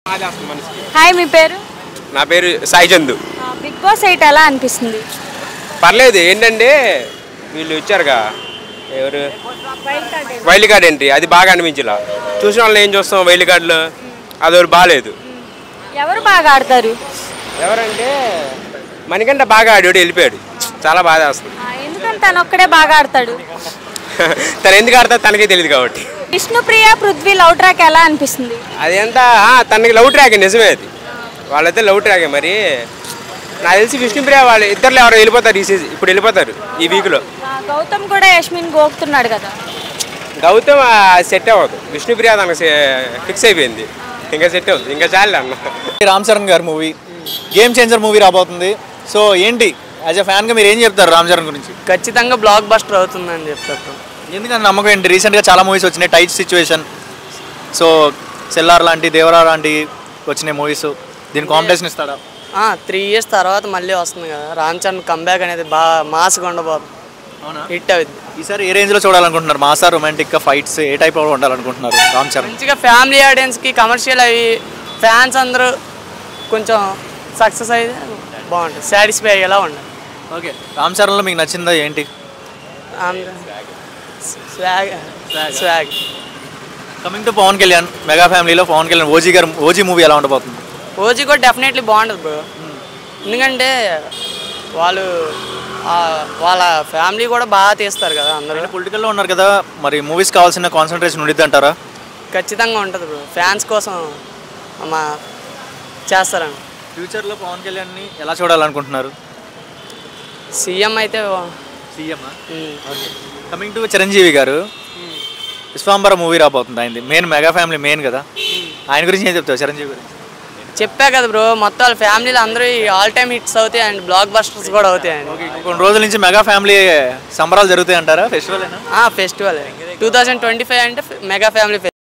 hi మీ పేరు నా పేరు Sai Chandu Bigg Boss eight ఎలా అనిపిస్తుంది పర్లేదు ఏంటంటే వీళ్ళు ఇచ్చారుగా ఎవరు వైల్డ్ కార్డ్ ఎంట్రీ అది బాగా అనిపించలా చూసిన వాళ్ళు ఏం చూస్తాం వైల్డ్ కార్డులో అది ఒకటి బాగాలేదు ఎవరు బాగా ఆడతారు ఎవరంటే మనకంటే బాగా ఆడాడు వెళ్ళిపోయాడు చాలా బాధ వస్తుంది ఆ, ఎందుకని తను ఒక్కడే బాగా ఆడతాడు తను ఎందుకు ఆడతా తనకే తెలియదు కాబట్టి విష్ణుప్రియ పృథ్వీ లవ్ ట్రాక్ ఎలా అనిపిస్తుంది అది ఎంత ఆ, తనకి లవ్ ట్రాక్ నిజమే అది వాళ్ళైతే లవ్ ట్రాకే మరి నాకు తెలిసి విష్ణుప్రియ వాళ్ళు ఇద్దరు ఎవరు వెళ్ళిపోతారు ఈ సీజన్ ఇప్పుడు వెళ్ళిపోతారు ఈ వీక్లో ఆ, గౌతమ్ కూడా యష్మిన్ గోకుతున్నాడు కదా గౌతమ్ సెట్ అవ్వదు విష్ణుప్రియ తనకు ఫిక్స్ అయిపోయింది ఇంకా సెట్ అవుతుంది ఇంకా చాలు అన్న రామ్ చరణ్ గారి మూవీ గేమ్ చేంజర్ మూవీ రాబోతుంది సో ఏంటి యాజ్ అ ఫ్యాన్గా మీరు ఏం చెప్తారు రామ్ చరణ్ గురించి ఖచ్చితంగా బ్లాక్ బస్టర్ అవుతుందని చెప్తారు ఎందుకంటే నమ్మకం ఏంటి రీసెంట్గా చాలా మూవీస్ వచ్చినాయి టైట్ సిచ్యువేషన్ సో సెల్లార్ లాంటి దేవరా లాంటి వచ్చినాయి మూవీస్ దీని కాంపిటీషన్ ఇస్తాడా త్రీ ఇయర్స్ తర్వాత మళ్ళీ వస్తుంది కదా రామ్ చరణ్ కంబ్యాక్ అనేది బాగా మాస్గా ఉండబోతుంది అవునా హిట్ అవుతుంది ఈసారి ఏ రేంజ్లో చూడాలనుకుంటున్నారు మాసా రొమాంటిక్గా ఫైట్స్ ఏ టైప్లో ఉండాలనుకుంటున్నారు రామ్ చరణ్ మంచిగా ఫ్యామిలీ ఆడియన్స్కి కమర్షియల్ అవి ఫ్యాన్స్ అందరూ కొంచెం సక్సెస్ అయితే బాగుంటుంది సాటిస్ఫై అయ్యేలా ఉండాలి ఓకే రామ్ చరణ్లో మీకు నచ్చిందా ఏంటి swag swag coming to Pawan Kalyan mega ఫ్యామిలీలో పవన్ కళ్యాణ్ ఓజీ గారు ఓజీ మూవీ ఎలా ఉండబోతుంది ఓజీ కూడా డెఫినెట్లీ బాగుంటుంది బ్రో ఎందుకంటే వాళ్ళు ఆ, వాళ్ళ ఫ్యామిలీ కూడా బాగా తీస్తారు కదా అందరూ పొలిటికల్లో ఉన్నారు కదా మరి మూవీస్ కావాల్సిన కాన్సన్ట్రేషన్ ఉండిద్ది అంటారా ఖచ్చితంగా ఉంటుంది బ్రో ఫ్యాన్స్ కోసం మా చేస్తారండి ఫ్యూచర్లో పవన్ కళ్యాణ్ని ఎలా చూడాలనుకుంటున్నారు సీఎం అయితే CM um, coming to Chiranjeevi గారు విశ్వాంబర మూవీ రాబోతుంది ఆయనది మెయిన్ మెగా ఫ్యామిలీ మెయిన్ కదా ఆయన గురించి ఏం చెప్తావు చిరంజీవి గురించి చెప్పా కదా బ్రో మొత్తం వాళ్ళ ఫ్యామిలీలో అందరూ ఆల్ టైమ్ హిట్స్ అవుతాయి అండ్ బ్లాక్ బస్టర్స్ కూడా అవుతాయి అండి ఓకే కొన్ని రోజుల నుంచి మెగా ఫ్యామిలీ సంబరాలు జరుగుతాయి అంటారా ఫెస్టివల్ అయినా festival two thousand twenty five అంటే మెగా ఫ్యామిలీ